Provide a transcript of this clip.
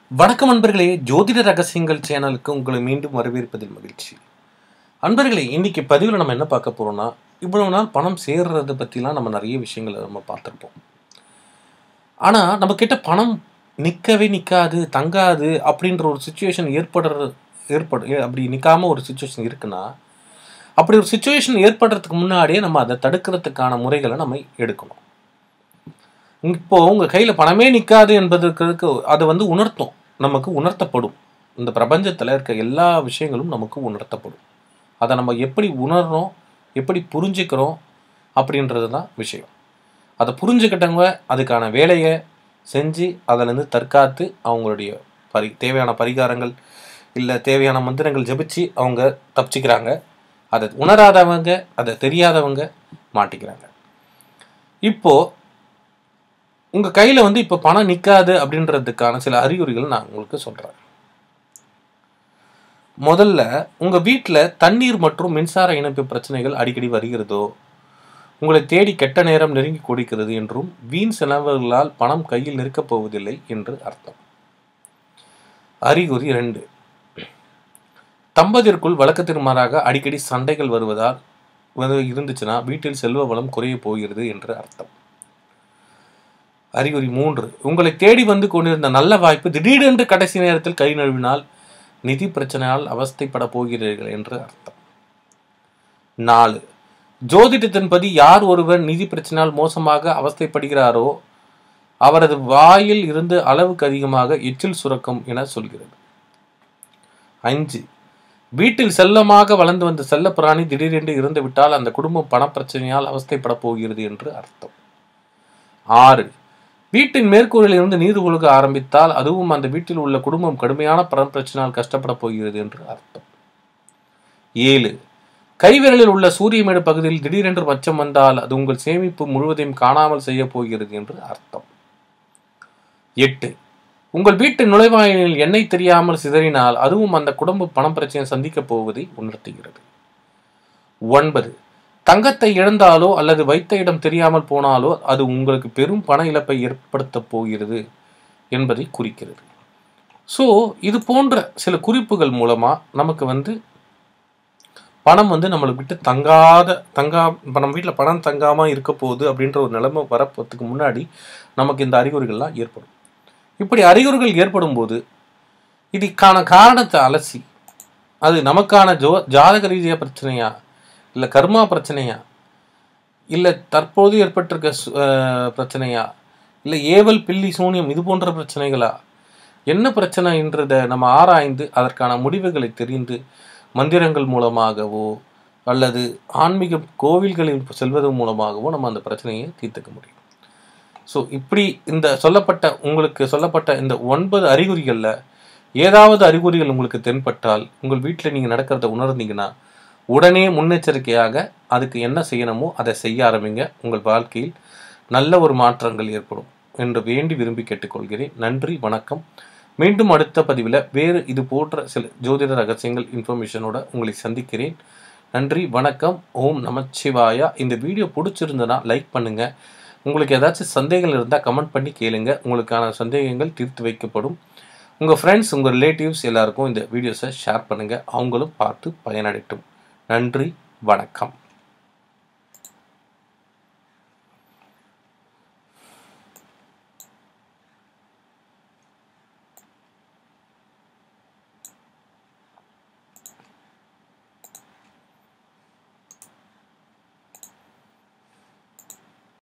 வணக்கம் அன்பர்களே ஜோதிட ரகசியங்கள் சேனலுக்கு உங்களை மீண்டும் வரவேற்பதில் மகிழ்ச்சி அன்பர்களே இன்னைக்கு பதிவில் நம்ம என்ன பார்க்க போறோம்னா இவ்வளவு நாள் பணம் சேர்றதை பற்றிலாம் நம்ம நிறைய விஷயங்களை நம்ம பார்த்துருப்போம் ஆனால் நம்ம கிட்ட பணம் நிற்கவே நிற்காது தங்காது அப்படின்ற ஒரு சுச்சுவேஷன் ஏற்படுற ஏற்படு ஏ- அப்படி நிற்காம ஒரு சுச்சுவேஷன் இருக்குன்னா அப்படி ஒரு சுச்சுவேஷன் ஏற்படுறதுக்கு முன்னாடியே நம்ம அதை தடுக்கிறதுக்கான முறைகளை நம்ம எடுக்கணும் இப்போ உங்க கையில பணமே நிற்காது என்பதற்கு அதை வந்து உணர்த்தும் நமக்கு உணர்த்தப்படும் இந்த பிரபஞ்சத்துல இருக்க எல்லா விஷயங்களும் நமக்கு உணர்த்தப்படும் அதை நம்ம எப்படி உணர்றோம் எப்படி புரிஞ்சுக்கிறோம் அப்படின்றது தான் விஷயம் அதை புரிஞ்சுக்கிட்டவங்க அதுக்கான வேலையை செஞ்சு அதிலேருந்து தற்காத்து அவங்களுடைய பரி தேவையான பரிகாரங்கள் இல்லை தேவையான மந்திரங்கள் ஜெபிச்சு அவங்க தப்பிச்சுக்கிறாங்க அதை உணராதவங்க அதை தெரியாதவங்க மாட்டிக்கிறாங்க இப்போ உங்க கையில வந்து இப்ப பணம் நிக்காது அப்படின்றதுக்கான சில அறிகுறிகள் நான் உங்களுக்கு சொல்றேன் முதல்ல உங்க வீட்ல தண்ணீர் மற்றும் மின்சார இணைப்பு பிரச்சனைகள் அடிக்கடி வருகிறதோ உங்களை தேடி கெட்ட நேரம் நெருங்கி கொடுக்கிறது என்றும் வீண் செலவுகளால் பணம் கையில் நிற்கப் போவதில்லை என்று அர்த்தம் அறிகுறி ரெண்டு தம்பதியருக்குள் வழக்கத்திற்கு மாறாக அடிக்கடி சண்டைகள் வருவதால் வந்து இருந்துச்சுன்னா வீட்டில் செல்வ வளம் குறைய போகிறது என்று அர்த்தம் அறிகுறி மூன்று உங்களை தேடி வந்து கொண்டிருந்த நல்ல வாய்ப்பு திடீரென்று கடைசி நேரத்தில் கை நழுவினால் நிதி பிரச்சனையால் அவஸ்தைப்பட போகிறீர்கள் என்று அர்த்தம் நாலு ஜோதிடத்தின்படி யார் ஒருவர் நிதி பிரச்சனையால் மோசமாக அவஸ்தைப்படுகிறாரோ அவரது வாயில் இருந்து அளவுக்கு அதிகமாக எச்சில் சுரக்கும் என சொல்கிறது அஞ்சு வீட்டில் செல்லமாக வளர்ந்து வந்த செல்ல பிராணி திடீரென்று இறந்து விட்டால் அந்த குடும்பம் பணப்பிரச்சனையால் அவஸ்தைப்பட போகிறது என்று அர்த்தம் ஆறு வீட்டின் மேற்கூரையில் இருந்து நீர் ஒழுக ஆரம்பித்தால் அதுவும் அந்த வீட்டில் உள்ள குடும்பம் கடுமையான பணம் பிரச்சனையால் கஷ்டப்பட போகிறது என்று அர்த்தம் ஏழு கைவிரலில் உள்ள சூரியமேடு பகுதியில் திடீரென்று மச்சம் வந்தால் அது உங்கள் சேமிப்பு முழுவதையும் காணாமல் செய்ய போகிறது என்று அர்த்தம் எட்டு உங்கள் வீட்டு நுழைவாயிலில் எண்ணெய் தெரியாமல் சிதறினால் அதுவும் அந்த குடும்ப பணம் பிரச்சனையை சந்திக்கப் போவதை உணர்த்துகிறது ஒன்பது தங்கத்தை இழந்தாலோ அல்லது வைத்த இடம் தெரியாமல் போனாலோ அது உங்களுக்கு பெரும் பண இழப்பை ஏற்படுத்தப் போகிறது என்பதை குறிக்கிறது ஸோ இது போன்ற சில குறிப்புகள் மூலமா நமக்கு வந்து பணம் வந்து நம்மளை விட்டு தங்காத தங்கா இப்போ நம்ம வீட்டில் பணம் தங்காமல் இருக்க போகுது அப்படின்ற ஒரு நிலைமை வரப்போறதுக்கு முன்னாடி நமக்கு இந்த அறிகுறிகள்லாம் ஏற்படும் இப்படி அறிகுறிகள் ஏற்படும் போது இதுக்கான காரணத்தை அலசி அது நமக்கான ஜோ ஜாதக ரீதியாக பிரச்சனையா இல்லை கர்மா பிரச்சனையா இல்லை தற்போது ஏற்பட்டிருக்க சு- அஹ் பிரச்சனையா இல்லை ஏவல் பில்லி சூனியம் இது போன்ற பிரச்சனைகளா என்ன பிரச்சனைன்றதை நம்ம ஆராய்ந்து அதற்கான முடிவுகளை தெரிந்து மந்திரங்கள் மூலமாகவோ அல்லது ஆன்மீக கோவில்களில் செல்வதன் மூலமாகவோ நம்ம அந்த பிரச்சனையை தீர்த்துக்க முடியும் ஸோ இப்படி இந்த சொல்லப்பட்ட உங்களுக்கு சொல்லப்பட்ட இந்த ஒன்பது அறிகுறிகளில் ஏதாவது அறிகுறிகள் உங்களுக்கு தென்பட்டால் உங்கள் வீட்டில் நீங்கள் நடக்கிறத உணர்ந்தீங்கன்னா உடனே முன்னெச்சரிக்கையாக அதுக்கு என்ன செய்யணுமோ அதை செய்ய ஆரம்பிங்க உங்கள் வாழ்க்கையில் நல்ல ஒரு மாற்றங்கள் ஏற்படும் என்று வேண்டி விரும்பி கேட்டுக்கொள்கிறேன் நன்றி வணக்கம் மீண்டும் அடுத்த பதிவில் வேறு இது போன்ற சில ஜோதிட ரகசியங்கள் இன்ஃபர்மேஷனோட உங்களை சந்திக்கிறேன் நன்றி வணக்கம் ஓம் நமச்சிவாயா இந்த வீடியோ பிடிச்சிருந்தனா லைக் பண்ணுங்க உங்களுக்கு ஏதாச்சும் சந்தேகங்கள் இருந்தால் கமெண்ட் பண்ணி கேளுங்க உங்களுக்கான சந்தேகங்கள் தீர்த்து வைக்கப்படும் உங்கள் ஃப்ரெண்ட்ஸ் உங்கள் ரிலேட்டிவ்ஸ் எல்லாருக்கும் இந்த வீடியோஸை ஷேர் பண்ணுங்கள் அவங்களும் பார்த்து பயனடையட்டும் நன்றி வணக்கம்